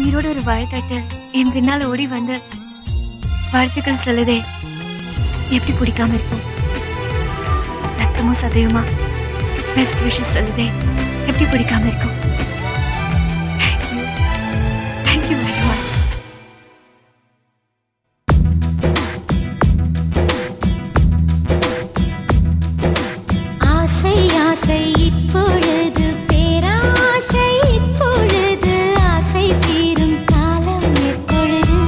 உயிரோட ஒரு வாழ்த்தட்டு என் பின்னால ஓடி வந்து வாழ்த்துக்கள் சொல்லுதே எப்படி பிடிக்காம இருக்கும் ரத்தமும் சதையுமா பெஸ்ட் விஷஸ் சொல்லுதே எப்படி பிடிக்காம இருக்கும் தேங்க்யூ தேங்க்யூ வெரி மச் ஆசை ஆசை இப்பொழுது பேராசை இப்பொழுது ஆசை தீரும் காலம் எப்பொழுது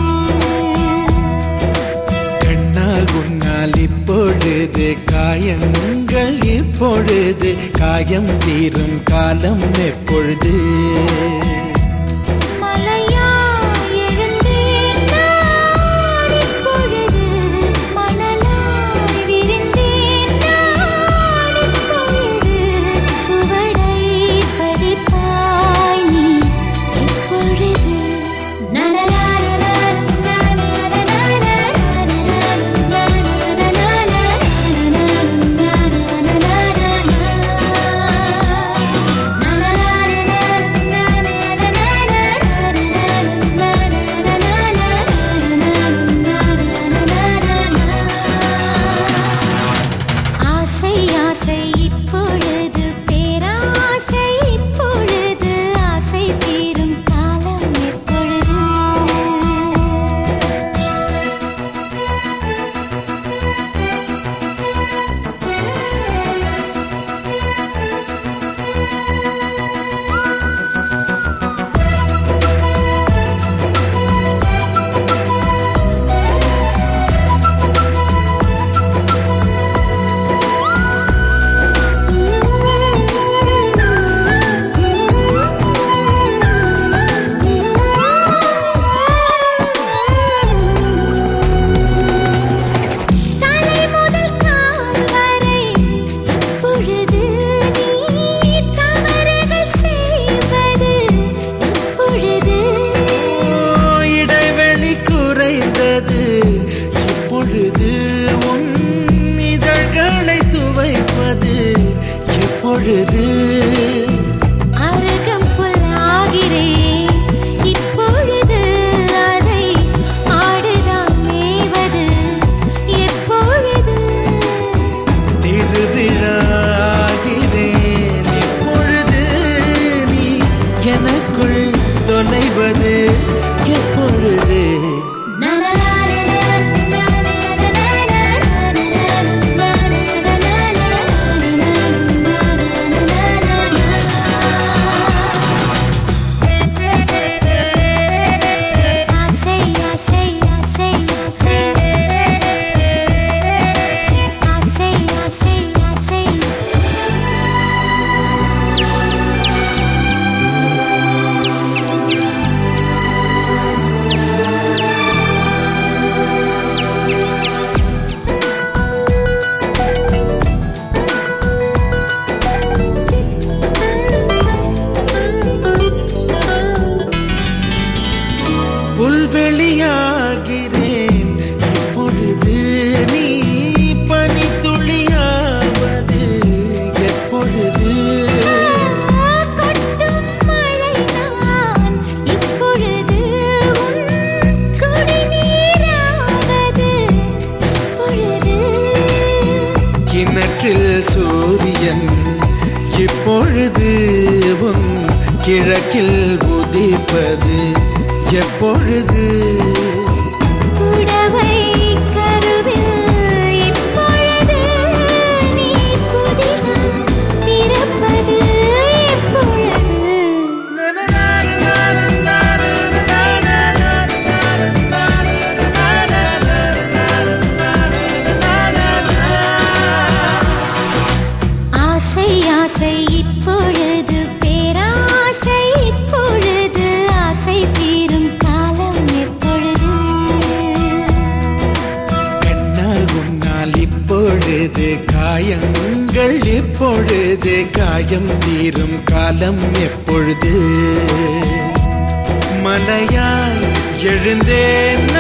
கண்ணால் உன்னால் இப்பொழுது காயங்கள் இப்பொழுது காயம் தீரும் காலம் எப்பொழுது மலையாய் எழுந்தேன் நான் இப்பொழுது மணலாய் விரிந்தேன் நான் இப்பொழுது சுவடை பதிப்பாய் நீ எப்பொழுது ஆசை ஆசை இப்பொழுது பேராசை இப்பொழுது ஆசை தீரும் காலம் எப்பொழுது தலை முதல் கால் வரை இப்பொழுது நீ தவறுகள் செய்வது இப்பொழுது இடைவெளி குறைந்தது இப்பொழுது உன் இதழ்களை துவைப்பது எப்பொழுது அருகம் புல்லாகிறேன் இப்பொழுது அதை ஆடுதான் மேவது எப்பொழுது திருவிழாகிறேன் இப்பொழுது நீ எனக்குள் தொலைவது எப்பொழுது ஆசை ஆசை ஆசை ஆசை ஆசை ஆசை ஆசை புல்வெளியாகிறேன் இப்பொழுது நீ பனித்துளியாவது எப்பொழுது கொட்டும் மழை நான் இப்பொழுது உன் குடிநீராவது இப்பொழுது கிணற்றில் சூரியன் இப்பொழுது உன் கிழக்கில் உதிப்பது எப்பொழுது புடவை கருவில் இப்பொழுது நீ புதிதாய் பிறப்பது எப்பொழுது ஆசை ஆசை இப்பொழுது பேராசை இப்பொழுது ஆசை தீரும் காலம் எப்பொழுது கண்ணால் உன்னால் இப்பொழுது காயங்கள் இப்பொழுது காயம் தீரும் காலம் எப்பொழுது மலையாய் எழுந்தேன்